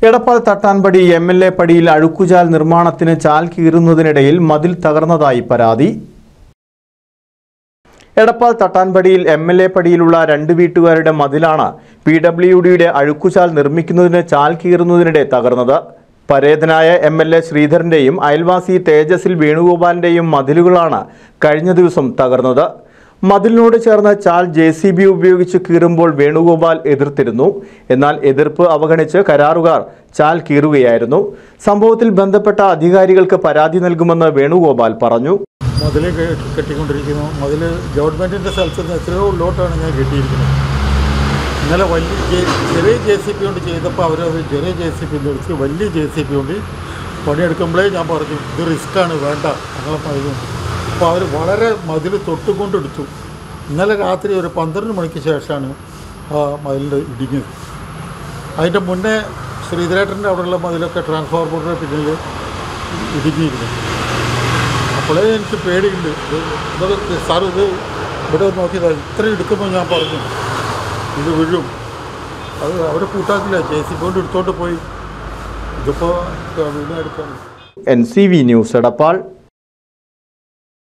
Edappal Thattanpadi M L A പടിയിൽ അഴുക്കുചാൽ നിർമ്മാണത്തിന് ചാൽ കീറുന്നതിനിടയിൽ മതിൽ തകർന്നതായി പരാതി എടപ്പാൾ തട്ടാൻപടിയിൽ എം എൽ എ പടിയിലുള്ള രണ്ട് വീട്ടുകാരുടെ മതിലാണ് പി ഡബ്ല്യു ഡിയുടെ അഴുക്കുചാൽ നിർമ്മിക്കുന്നതിന് ചാൽ കീറുന്നതിനിടെ തകർന്നത് പരേതനായ എം എൽ എ ശ്രീധരന്റെയും അയൽവാസി തേജസിൽ വേണുഗോപാലിന്റെയും മതിലുകളാണ് കഴിഞ്ഞ ദിവസം തകർന്നത് മതിലിനോട് ചേർന്ന ചാൽ ജെ സി ബി ഉപയോഗിച്ച് കീറുമ്പോൾ വേണുഗോപാൽ എതിർത്തിരുന്നു എന്നാൽ എതിർപ്പ് അവഗണിച്ച് കരാറുകാർ ചാൽ കീറുകയായിരുന്നു സംഭവത്തിൽ ബന്ധപ്പെട്ട അധികാരികൾക്ക് പരാതി നൽകുമെന്ന് വേണുഗോപാൽ പറഞ്ഞു മതിൽ കെട്ടിക്കൊണ്ടിരിക്കുന്നു മതിൽ ഗവൺമെൻറ്റിൻ്റെ സ്ഥലത്ത് നിന്ന് എത്രയോ ഉള്ളോട്ടാണ് ഞാൻ കെട്ടിയിരിക്കുന്നത് ഇന്നലെ വലിയ ജെ- ചെറിയ ജെ സി പി കൊണ്ട് ചെയ്തപ്പോൾ അവരത് ചെറിയ ജെ സി പി എടുത്ത് വലിയ ജെ സി പി കൊണ്ട് പണിയെടുക്കുമ്പോഴേ ഞാൻ പറഞ്ഞു ഇത് റിസ്ക്കാണ് വേണ്ട അങ്ങനെ മതിലും അപ്പോൾ അവർ വളരെ മതിൽ തൊട്ടുകൊണ്ടെടുത്തു ഇന്നലെ രാത്രി ഒരു പന്ത്രണ്ട് മണിക്ക് ശേഷമാണ് ആ മതിലിൻ്റെ ഇടിഞ്ഞത് അതിൻ്റെ മുന്നേ ശ്രീധരേട്ടൻ്റെ അവിടെയുള്ള മതിലൊക്കെ ട്രാൻസ്ഫോർമറിൻ്റെ പിന്നിൽ ഇടുങ്ങിയിരുന്നു അപ്പോഴേ എനിക്ക് പേടിയുണ്ട് ഇത് ഇതൊക്കെ സാർ ഇത് ഇവിടെ നോക്കിയതാണ് ഇത്ര എടുക്കുമ്പോൾ ഞാൻ പറഞ്ഞു ഇത് വീഴും അത് അവർ കൂട്ടാക്കില്ല ജെ സി കൊണ്ട് എടുത്തോണ്ട് പോയി ഇതിപ്പോൾ വീട് എടുക്കാൻ N C V news Edappal